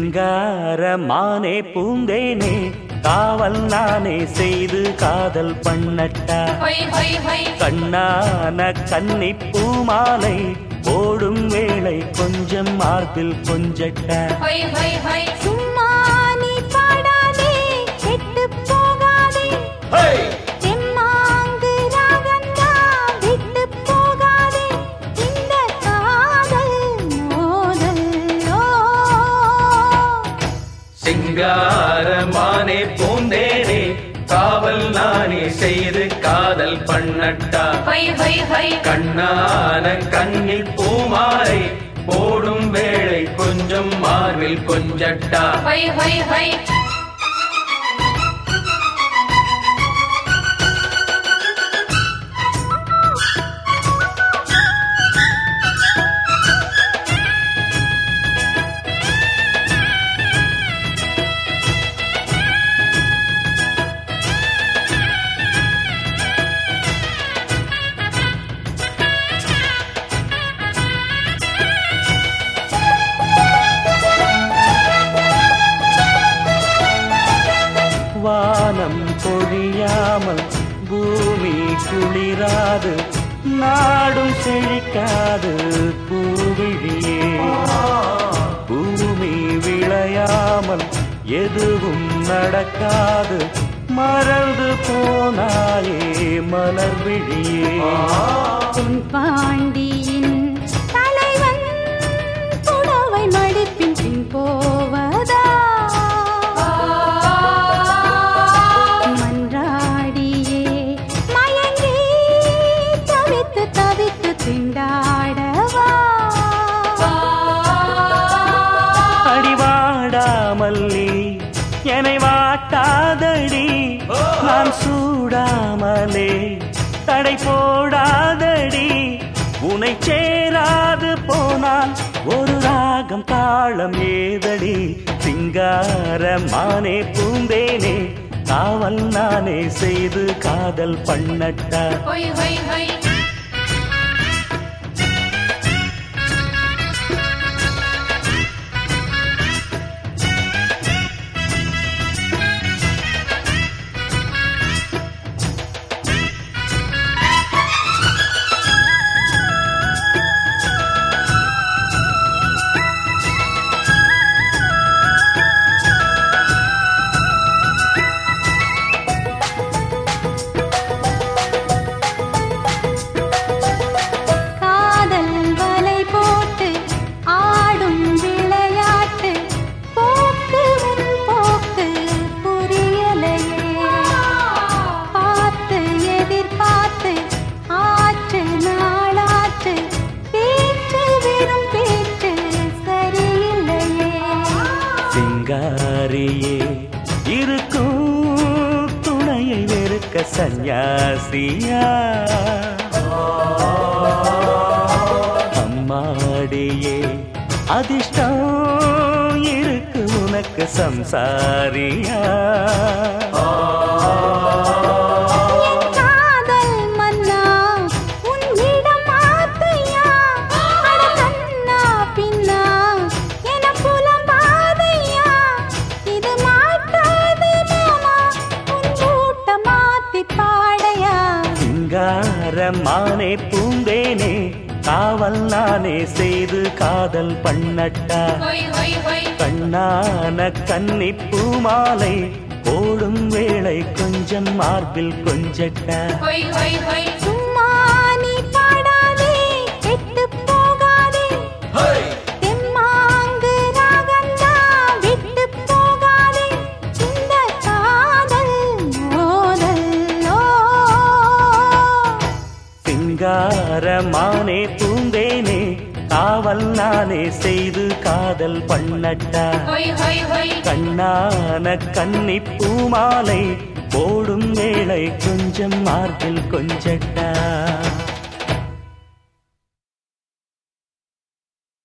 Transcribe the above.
சிங்கார மானே பூந்தேனே காவல் நானே செய்து காதல் பண்ணட்டா ஹொய் ஹொய் ஹொய் கண்ணான கன்னி பூமாலை ஓடும் வேளை கொஞ்சம் மார்பில் கொஞ்சட்டா ஹொய் ஹொய் ஹொய் சும்மா நீ பாடாதே கெட்டு போகாதே தெம்மாங்கு ராகந்தா விட்டு போகாதே இந்த காதல் மோதல் ஓ சிங்காரமானே பூந்தேனே காவல் நானே செய்து காதல் பண்ணட்டா ஹொய் ஹொய் ஹொய் கண்ணான கண்ணில் பூமாலை போடும் வேளை கொஞ்சம் மார்பில் கொஞ்சட்டா ஹொய் ஹொய் ஹொய் வானம் பொழியாமல் பூமி குளிராது நாடும் செழிக்காது பூவிழியே பூமி விளையாமல் எதுவும் நடக்காது மறந்து போனாயே மலர் விழியே பொன் பாண்டியின் தலைவன் புடவை மடிப்பின் பின் போவதா மன்றாடியே மயங்கி தவித்து தவித்து திண்டாடவா அடிவாடாமல்லி என்னை வாட்டாதடி நான் சூடாமலே தடை போடாதடி உனை சேராது போனால் ஒரு ராகம் தாளம் ஏதடி சிங்கார மானே பூந்தேனே காவல் நானே செய்து காதல் பண்ணட்டா ஹொய் ஹொய் ஹொய் காதல் வலை போட்டு ஆடும் விளையாட்டு போக்கு உன் போக்கு புரியலையே பார்த்து எதிர்பார்த்து ஆற்று நாளாற்று பேச்சு வெறும் பேச்சு சரியில்லையே சிங்காரியே இருக்கும் துணையை வெறுக்க சந்நியாசியா அம்மாடியே அதிர்ஷ்டம் இருக்கு உனக்கு சம்சாரியா என் காதல் மன்னா உன்னிடம் ஆசையா அட கண்ணா பின்னா என புலம்பாதையா இது மாட்டாது மாமா உன் கூட்ட மாத்தி பாடையா சிங்காரமானே பூந்தேனே காவல் நானே செய்து காதல் பண்ணட்டா ஹொய் ஹொய் ஹொய் கண்ணான கன்னி பூமாலை ஓடும் வேளை கொஞ்சம் மார்பில் கொஞ்சட்டா ஹொய் ஹொய் ஹொய் சும்மா நீ பாடாதே கெட்டு போகாதே தெம்மாங்கு ராகந்தா விட்டு போகாதே இந்த காதல் மோதல் ஓ சிங்காரமானே பூந்தேனே காவல் நானே செய்து காதல் பண்ணட்டா ஹொய் ஹொய் ஹொய் கண்ணான கன்னி பூமாலை போடும் வேளை கொஞ்சம் மார்பில் கொஞ்சட்டா